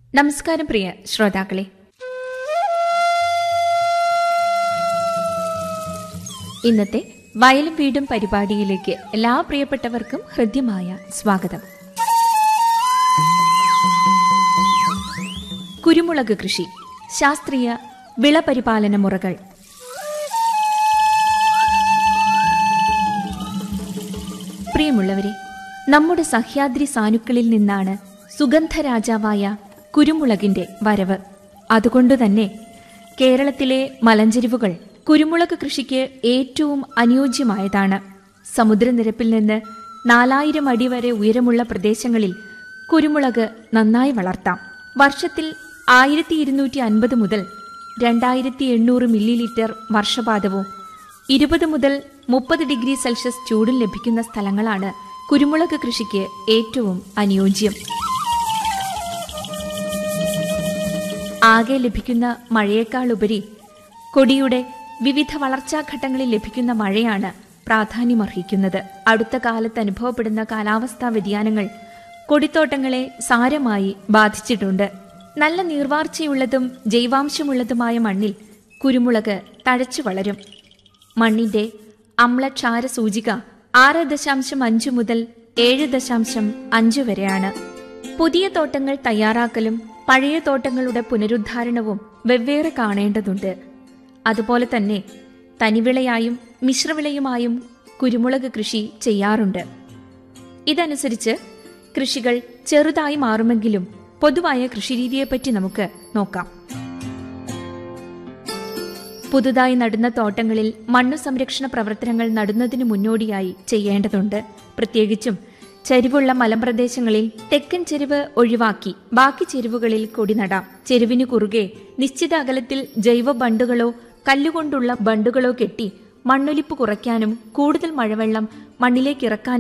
നമസ്കാരം പ്രിയ ശ്രോതാക്കളെ ഇന്നത്തെ വയലും വീടും പരിപാടിയിലേക്ക് എല്ലാ പ്രിയപ്പെട്ടവർക്കും ഹൃദ്യമായ സ്വാഗതം കുരുമുളക് കൃഷി ശാസ്ത്രീയ വിളപരിപാലന മുറകൾ പ്രിയമുള്ളവരെ നമ്മുടെ സഹ്യാദ്രി സാനുക്കളിൽ നിന്നാണ് സുഗന്ധരാജാവായ കുരുമുളകിന്റെ വരവ് അതുകൊണ്ടുതന്നെ കേരളത്തിലെ മലഞ്ചെരിവുകൾ കുരുമുളക് കൃഷിക്ക് ഏറ്റവും അനുയോജ്യമായതാണ് സമുദ്രനിരപ്പിൽ നിന്ന് നാലായിരം അടി വരെ ഉയരമുള്ള പ്രദേശങ്ങളിൽ കുരുമുളക് നന്നായി വളർത്താം വർഷത്തിൽ ആയിരത്തി ഇരുന്നൂറ്റി അൻപത് മുതൽ രണ്ടായിരത്തി എണ്ണൂറ് മില്ലി ലിറ്റർ വർഷപാതവും ഇരുപത് മുതൽ മുപ്പത് ഡിഗ്രി സെൽഷ്യസ് ചൂടും ലഭിക്കുന്ന സ്ഥലങ്ങളാണ് കുരുമുളക് കൃഷിക്ക് ഏറ്റവും അനുയോജ്യം ആകെ ലഭിക്കുന്ന മഴയേക്കാൾ ഉപരി കൊടിയുടെ വിവിധ വളർച്ചാഘട്ടങ്ങളിൽ ലഭിക്കുന്ന മഴയാണ് പ്രാധാന്യമർഹിക്കുന്നത് അടുത്ത കാലത്ത് അനുഭവപ്പെടുന്ന കാലാവസ്ഥാ വ്യതിയാനങ്ങൾ കൊടിത്തോട്ടങ്ങളെ സാരമായി ബാധിച്ചിട്ടുണ്ട് നല്ല നീർവാർച്ചയുള്ളതും ജൈവാംശമുള്ളതുമായ മണ്ണിൽ കുരുമുളക് തഴച്ചു വളരും മണ്ണിന്റെ അമ്ലക്ഷാര സൂചിക ആറ് ദശാംശം അഞ്ച് മുതൽ ഏഴ് ദശാംശം അഞ്ച് വരെയാണ് പുതിയ തോട്ടങ്ങൾ തയ്യാറാക്കലും പഴയ തോട്ടങ്ങളുടെ പുനരുദ്ധാരണവും വെവ്വേറെ കാണേണ്ടതുണ്ട് അതുപോലെ തന്നെ തനിവിളയായും മിശ്രവിളയുമായും കുരുമുളക് കൃഷി ചെയ്യാറുണ്ട് ഇതനുസരിച്ച് കൃഷികൾ ചെറുതായി മാറുമെങ്കിലും പൊതുവായ കൃഷിരീതിയെപ്പറ്റി നമുക്ക് നോക്കാം പുതുതായി നടുന്ന തോട്ടങ്ങളിൽ മണ്ണു സംരക്ഷണ പ്രവർത്തനങ്ങൾ നടുന്നതിന് മുന്നോടിയായി ചെയ്യേണ്ടതുണ്ട് പ്രത്യേകിച്ചും ചരിവുള്ള മലമ്പ്രദേശങ്ങളിൽ തെക്കൻ ചെരിവ് ഒഴിവാക്കി ബാക്കി ചെരുവുകളിൽ കൊടി നടാം ചെരുവിനു കുറുകെ നിശ്ചിത അകലത്തിൽ ജൈവ ബണ്ടുകളോ കല്ലുകൊണ്ടുള്ള ബണ്ടുകളോ കെട്ടി മണ്ണൊലിപ്പ് കുറയ്ക്കാനും കൂടുതൽ മഴവെള്ളം മണ്ണിലേക്ക് ഇറക്കാനും